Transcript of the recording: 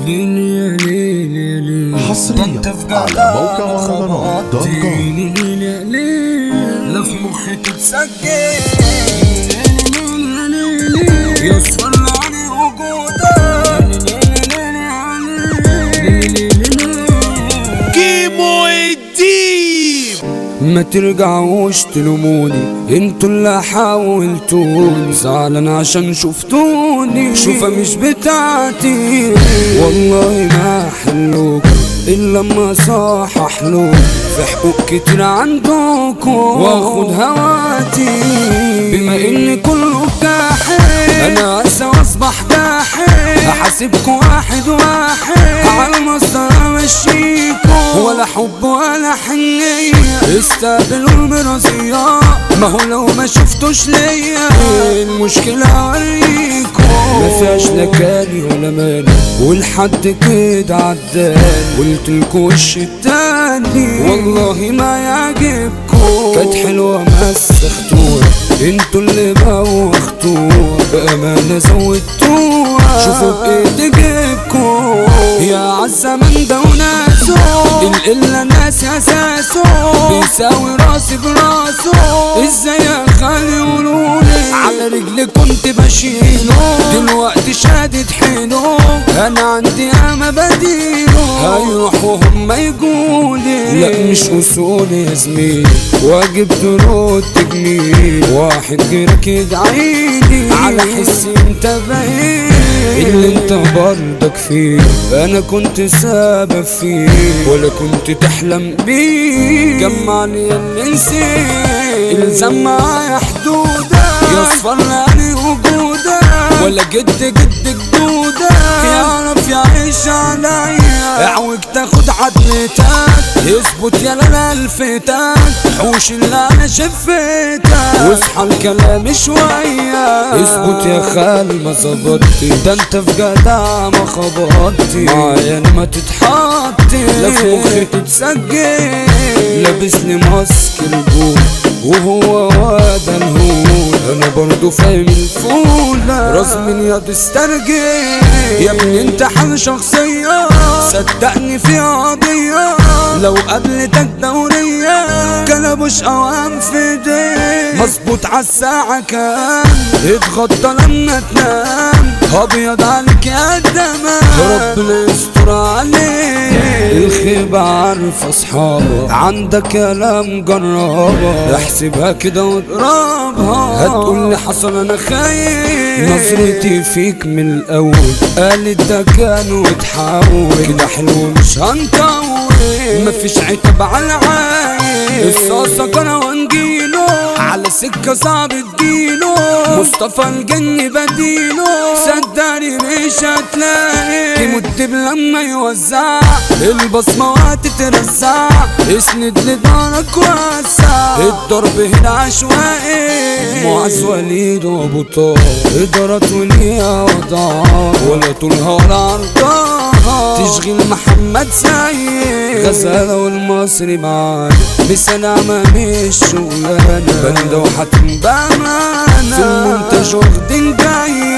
ليلي يا ليلي يا ليلي حصريا على موقع مهرجانات دوت كوم ليلي ليلي يا ليلي لا في مخي تتسجل يا اصفر علي وجودك كيمو الديب ما ترجعوش تلوموني انتوا اللي حاولتوني زعلان عشان شفتوني شوفة مش بتاعتي والله ما حلوكم الا لما صحح له في حقوق كتير عندكم واخد هواتي بما ان كله جاحد انا عايز اصبح جاحد هحاسبكم واحد واحد على المسطرة امشيكم ولا حب ولا حنية استقبلوا المرضية ما هو لو ما شفتوش ليا المشكلة اوريكم ما فيهاش لا كاني ولا ماني والحد كده عداني قلت لكم وش التاني والله ما يعجبكم كانت حلوة مسختوها انتوا اللي بوختوها بأمانة زودتوها شوفوا بإيدي جيبكم يا عالزمن ده وناسه القلة ناس اساسه بيساوي راسي براسه ازاي يا خالي قولولي على رجلي كنت بشيله دلوقتي شادد حيله انا عندي اما بديله هيروح وهم يقولي لا مش اصولي يا زميلي واجب ترد جميل واحد غيرك يدعيلي على حس انت بعيد اللي انت برضك فيه انا كنت سبب فيه ولا كنت تحلم بيه جمعني يا اللي نسيت الزم معايا حدودك يصفر لي وجودك ولا جد جد جدودك يعرف يعيش عليا اعوج تاخد عدلتك اثبت يا لا الفتك حوش اللي انا شفتك واصحى الكلام شوية اثبت يا خال ما ظبطتي ده انت في جدع ما خبطتي معايا أنا ما تتحطي لا في مخي تتسجل لابس لي ماسك الجول وهو واد الهول انا برضو فاهم الفولة راس من ياض استرجل يا ابني انت حل شخصية صدقني في قضية لو قابلتك دورية كلبوش اوام في ايديك مظبوط عالساعة كام اتغطى لما تنام ابيض عليك يا الدمام ربنا يستر عليك الخيبة عارف اصحابها عندك كلام جربها احسبها كده واضربها هتقول لي حصل انا خايف نظرتي فيك من الاول قالت ده كان وتحاول كده حلو مش هنطول مفيش عتب على العايل الصاصة كان وانجيله على سكة صعب تجيله مصطفى الجن بديله صدقني مش هتلاقي تمد لما يوزع البصمة وهتترزع اسند لدارك وسع الضرب هنا عشوائي معز وليد وابو طه ادارات وليها وضعها ولا طولها ولا عرضها تشغيل محمد سيد غزالة والمصري معانا بسلامة مش شغلانة بندة وحاتم بأمانة في المنتج واخدين جاي